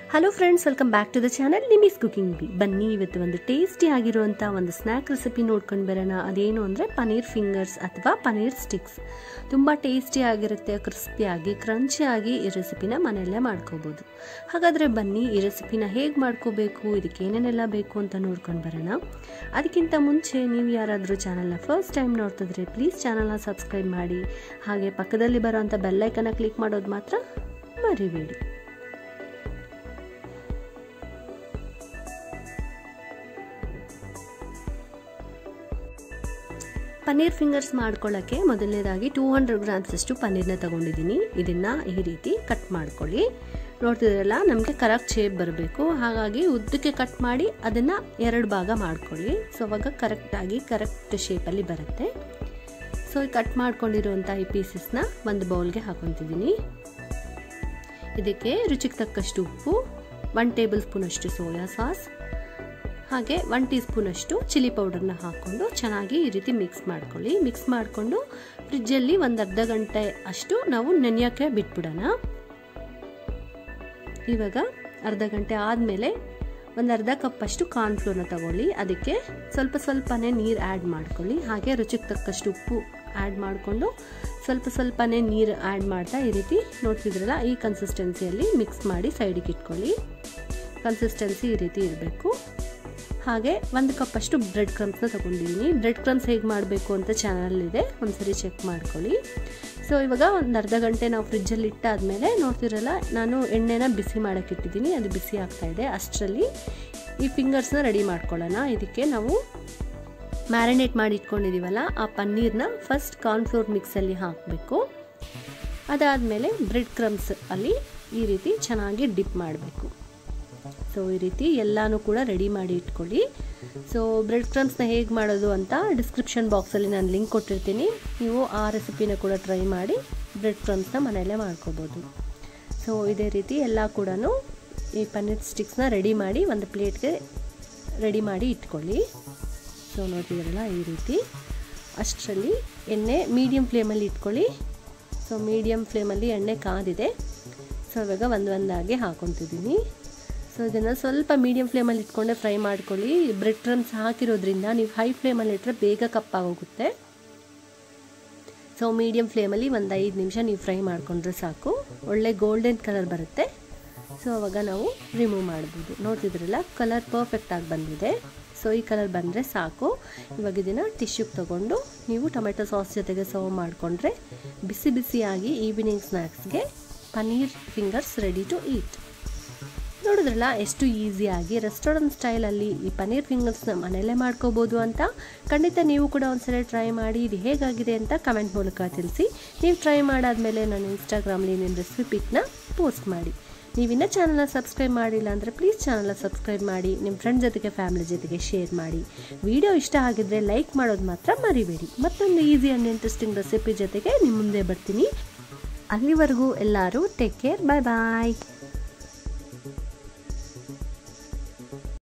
hello friends welcome back to the channel ನಿಮಿಸ್ cooking ಬಿ ಬನ್ನಿ ಇವತ್ತು ಒಂದು ಟೇಸ್ಟಿ ಆಗಿರುವಂಥ ಒಂದು ಸ್ನ್ಯಾಕ್ ರೆಸಿಪಿ ನೋಡ್ಕೊಂಡು ಬರೋಣ ಅದೇನು ಅಂದರೆ ಪನೀರ್ ಫಿಂಗರ್ಸ್ ಅಥವಾ ಪನೀರ್ ಸ್ಟಿಕ್ಸ್ ತುಂಬ ಟೇಸ್ಟಿ ಆಗಿರುತ್ತೆ ಕ್ರಿಸ್ಪಿಯಾಗಿ ಕ್ರಂಚಿಯಾಗಿ ಈ ರೆಸಿಪಿನ ಮನೆಯಲ್ಲೇ ಮಾಡ್ಕೋಬೋದು ಹಾಗಾದರೆ ಬನ್ನಿ ಈ ರೆಸಿಪಿನ ಹೇಗೆ ಮಾಡ್ಕೋಬೇಕು ಇದಕ್ಕೆ ಏನೇನೆಲ್ಲ ಬೇಕು ಅಂತ ನೋಡ್ಕೊಂಡು ಬರೋಣ ಅದಕ್ಕಿಂತ ಮುಂಚೆ ನೀವು ಯಾರಾದರೂ ಚಾನಲ್ನ ಫಸ್ಟ್ ಟೈಮ್ ನೋಡ್ತಿದ್ರೆ ಪ್ಲೀಸ್ ಚಾನಲ್ನ ಸಬ್ಸ್ಕ್ರೈಬ್ ಮಾಡಿ ಹಾಗೆ ಪಕ್ಕದಲ್ಲಿ ಬರೋವಂಥ ಬೆಲ್ಲೈಕನ್ನ ಕ್ಲಿಕ್ ಮಾಡೋದು ಮಾತ್ರ ಮರಿಬೇಡಿ ಪನ್ನೀರ್ ಫಿಂಗರ್ಸ್ ಮಾಡ್ಕೊಳ್ಳೋಕ್ಕೆ ಮೊದಲನೇದಾಗಿ ಟೂ ಹಂಡ್ರೆಡ್ ಗ್ರಾಮ್ಸಷ್ಟು ಪನ್ನೀರ್ನ ತಗೊಂಡಿದ್ದೀನಿ ಇದನ್ನು ಈ ರೀತಿ ಕಟ್ ಮಾಡ್ಕೊಳ್ಳಿ ನೋಡ್ತಿದ್ರಲ್ಲ ನಮಗೆ ಕರೆಕ್ಟ್ ಶೇಪ್ ಬರಬೇಕು ಹಾಗಾಗಿ ಉದ್ದಕ್ಕೆ ಕಟ್ ಮಾಡಿ ಅದನ್ನು ಎರಡು ಭಾಗ ಮಾಡ್ಕೊಳ್ಳಿ ಸೊ ಅವಾಗ ಕರೆಕ್ಟಾಗಿ ಕರೆಕ್ಟ್ ಶೇಪಲ್ಲಿ ಬರುತ್ತೆ ಸೊ ಕಟ್ ಮಾಡ್ಕೊಂಡಿರುವಂಥ ಈ ಪೀಸಸ್ನ ಒಂದು ಬೌಲ್ಗೆ ಹಾಕೊತಿದ್ದೀನಿ ಇದಕ್ಕೆ ರುಚಿಗೆ ತಕ್ಕಷ್ಟು ಉಪ್ಪು ಒನ್ ಟೇಬಲ್ ಸ್ಪೂನಷ್ಟು ಸೋಯಾ ಸಾಸ್ ಹಾಗೆ ಒನ್ ಟೀ ಸ್ಪೂನಷ್ಟು ಚಿಲ್ಲಿ ಪೌಡರ್ನ ಹಾಕ್ಕೊಂಡು ಚೆನ್ನಾಗಿ ಈ ರೀತಿ ಮಿಕ್ಸ್ ಮಾಡ್ಕೊಳ್ಳಿ ಮಿಕ್ಸ್ ಮಾಡಿಕೊಂಡು ಫ್ರಿಜ್ಜಲ್ಲಿ ಒಂದು ಅರ್ಧ ಗಂಟೆ ಅಷ್ಟು ನಾವು ನೆನೆಯೋಕ್ಕೆ ಬಿಟ್ಬಿಡೋಣ ಇವಾಗ ಅರ್ಧ ಗಂಟೆ ಆದಮೇಲೆ ಒಂದು ಅರ್ಧ ಕಪ್ಪಷ್ಟು ಕಾರ್ನ್ಫ್ಲೋರ್ನ ತಗೊಳ್ಳಿ ಅದಕ್ಕೆ ಸ್ವಲ್ಪ ಸ್ವಲ್ಪನೇ ನೀರು ಆ್ಯಡ್ ಮಾಡ್ಕೊಳ್ಳಿ ಹಾಗೆ ರುಚಿಗೆ ತಕ್ಕಷ್ಟು ಉಪ್ಪು ಆ್ಯಡ್ ಮಾಡಿಕೊಂಡು ಸ್ವಲ್ಪ ಸ್ವಲ್ಪನೇ ನೀರು ಆ್ಯಡ್ ಮಾಡ್ತಾ ಈ ರೀತಿ ನೋಡ್ತಿದ್ರಲ್ಲ ಈ ಕನ್ಸಿಸ್ಟೆನ್ಸಿಯಲ್ಲಿ ಮಿಕ್ಸ್ ಮಾಡಿ ಸೈಡಿಗೆ ಇಟ್ಕೊಳ್ಳಿ ಕನ್ಸಿಸ್ಟೆನ್ಸಿ ಈ ರೀತಿ ಇರಬೇಕು ಹಾಗೆ ಒಂದು ಕಪ್ಪಷ್ಟು ಬ್ರೆಡ್ ಕ್ರಮ್ಸ್ನ ತೊಗೊಂಡಿದ್ದೀನಿ ಬ್ರೆಡ್ ಕ್ರಮ್ಸ್ ಹೇಗೆ ಮಾಡಬೇಕು ಅಂತ ಚಾನಲಿದೆ ಒಂದ್ಸರಿ ಚೆಕ್ ಮಾಡ್ಕೊಳ್ಳಿ ಸೊ ಇವಾಗ ಒಂದು ಅರ್ಧ ಗಂಟೆ ನಾವು ಫ್ರಿಜ್ಜಲ್ಲಿ ಇಟ್ಟಾದಮೇಲೆ ನೋಡ್ತಿರಲ್ಲ ನಾನು ಎಣ್ಣೆನ ಬಿಸಿ ಮಾಡೋಕ್ಕೆ ಇಟ್ಟಿದ್ದೀನಿ ಅದು ಬಿಸಿ ಆಗ್ತಾಯಿದೆ ಅಷ್ಟರಲ್ಲಿ ಈ ಫಿಂಗರ್ಸ್ನ ರೆಡಿ ಮಾಡ್ಕೊಳ್ಳೋಣ ಇದಕ್ಕೆ ನಾವು ಮ್ಯಾರಿನೇಟ್ ಮಾಡಿ ಇಟ್ಕೊಂಡಿದ್ದೀವಲ್ಲ ಆ ಪನ್ನೀರ್ನ ಫಸ್ಟ್ ಕಾರ್ನ್ಫ್ಲೋರ್ ಮಿಕ್ಸಲ್ಲಿ ಹಾಕಬೇಕು ಅದಾದಮೇಲೆ ಬ್ರೆಡ್ ಕ್ರಮ್ಸ್ ಅಲ್ಲಿ ಈ ರೀತಿ ಚೆನ್ನಾಗಿ ಡಿಪ್ ಮಾಡಬೇಕು ಸೊ ಈ ರೀತಿ ಎಲ್ಲನೂ ಕೂಡ ರೆಡಿ ಮಾಡಿ ಇಟ್ಕೊಳ್ಳಿ ಸೊ ಬ್ರೆಡ್ ಕ್ರಮ್ಸ್ನ ಹೇಗೆ ಮಾಡೋದು ಅಂತ ಡಿಸ್ಕ್ರಿಪ್ಷನ್ ಬಾಕ್ಸಲ್ಲಿ ನಾನು ಲಿಂಕ್ ಕೊಟ್ಟಿರ್ತೀನಿ ನೀವು ಆ ರೆಸಿಪಿನ ಕೂಡ ಟ್ರೈ ಮಾಡಿ ಬ್ರೆಡ್ ಕ್ರಮ್ಸ್ನ ಮನೆಯಲ್ಲೇ ಮಾಡ್ಕೋಬೋದು ಸೊ ಇದೇ ರೀತಿ ಎಲ್ಲ ಕೂಡ ಈ ಪನ್ನೀರ್ ಸ್ಟಿಕ್ಸ್ನ ರೆಡಿ ಮಾಡಿ ಒಂದು ಪ್ಲೇಟ್ಗೆ ರೆಡಿ ಮಾಡಿ ಇಟ್ಕೊಳ್ಳಿ ಸೊ ನೋಡ್ತಿದ್ರಲ್ಲ ಈ ರೀತಿ ಅಷ್ಟರಲ್ಲಿ ಎಣ್ಣೆ ಮೀಡಿಯಮ್ ಫ್ಲೇಮಲ್ಲಿ ಇಟ್ಕೊಳ್ಳಿ ಸೊ ಮೀಡಿಯಮ್ ಫ್ಲೇಮಲ್ಲಿ ಎಣ್ಣೆ ಕಾದಿದೆ ಸೊ ಇವಾಗ ಒಂದು ಒಂದಾಗಿ ಹಾಕೊತಿದ್ದೀನಿ ಸೊ ಇದನ್ನು ಸ್ವಲ್ಪ ಮೀಡಿಯಮ್ ಫ್ಲೇಮಲ್ಲಿ ಇಟ್ಕೊಂಡೆ ಫ್ರೈ ಮಾಡ್ಕೊಳ್ಳಿ ಬ್ರೆಡ್ ಕ್ರಮ್ಸ್ ಹಾಕಿರೋದ್ರಿಂದ ನೀವು ಹೈ ಫ್ಲೇಮಲ್ಲಿ ಇಟ್ಟರೆ ಬೇಗ ಕಪ್ಪಾಗೋಗುತ್ತೆ ಸೊ ಮೀಡಿಯಮ್ ಫ್ಲೇಮಲ್ಲಿ ಒಂದು ಐದು ನಿಮಿಷ ನೀವು ಫ್ರೈ ಮಾಡಿಕೊಂಡ್ರೆ ಸಾಕು ಒಳ್ಳೆ ಗೋಲ್ಡನ್ ಕಲರ್ ಬರುತ್ತೆ ಸೊ ಅವಾಗ ನಾವು ರಿಮೂವ್ ಮಾಡ್ಬೋದು ನೋಡ್ತಿದ್ರಲ್ಲ ಕಲರ್ ಪರ್ಫೆಕ್ಟಾಗಿ ಬಂದಿದೆ ಸೊ ಈ ಕಲರ್ ಬಂದರೆ ಸಾಕು ಇವಾಗ ಇದನ್ನು ಟಿಶ್ಯೂಗೆ ತೊಗೊಂಡು ನೀವು ಟೊಮೆಟೊ ಸಾಸ್ ಜೊತೆಗೆ ಸರ್ವ್ ಮಾಡಿಕೊಂಡ್ರೆ ಬಿಸಿ ಬಿಸಿಯಾಗಿ ಈವ್ನಿಂಗ್ ಸ್ನ್ಯಾಕ್ಸ್ಗೆ paneer fingers ready to eat ನೋಡಿದ್ರಲ್ಲ ಎಷ್ಟು ಈಸಿಯಾಗಿ ರೆಸ್ಟೋರೆಂಟ್ ಸ್ಟೈಲಲ್ಲಿ ಈ ಪನ್ನೀರ್ ಫಿಂಗರ್ಸ್ನ ಮನೆಯಲ್ಲೇ ಮಾಡ್ಕೋಬೋದು ಅಂತ ಖಂಡಿತ ನೀವು ಕೂಡ ಒಂದ್ಸಲ ಟ್ರೈ ಮಾಡಿ ಇದು ಹೇಗಾಗಿದೆ ಅಂತ ಕಮೆಂಟ್ ಮೂಲಕ ತಿಳಿಸಿ ನೀವು ಟ್ರೈ ಮಾಡಾದಮೇಲೆ ನಾನು ಇನ್ಸ್ಟಾಗ್ರಾಮ್ಲಿ ನಿಮ್ಮ ರೆಸಿಪಿ ಪಿಕ್ನ ಪೋಸ್ಟ್ ಮಾಡಿ ನೀವಿನ್ನ ಚಾನಲ್ನ ಸಬ್ಸ್ಕ್ರೈಬ್ ಮಾಡಿಲ್ಲ ಅಂದರೆ ಪ್ಲೀಸ್ ಚಾನಲ್ನ ಸಬ್ಸ್ಕ್ರೈಬ್ ಮಾಡಿ ನಿಮ್ಮ ಫ್ರೆಂಡ್ ಜೊತೆಗೆ ಫ್ಯಾಮಿಲಿ ಜೊತೆಗೆ ಶೇರ್ ಮಾಡಿ ವಿಡಿಯೋ ಇಷ್ಟ ಆಗಿದ್ದರೆ ಲೈಕ್ ಮಾಡೋದು ಮಾತ್ರ ಮರಿಬೇಡಿ ಮತ್ತೊಂದು ಈಸಿ ಆ್ಯಂಡ್ ಇಂಟ್ರೆಸ್ಟಿಂಗ್ ರೆಸಿಪಿ ಜೊತೆಗೆ ನಿಮ್ಮ ಮುಂದೆ ಬರ್ತೀನಿ ಅಲ್ಲಿವರೆಗೂ ಎಲ್ಲರೂ ಟೇಕ್ ಕೇರ್ ಬಾಯ್ ಬಾಯ್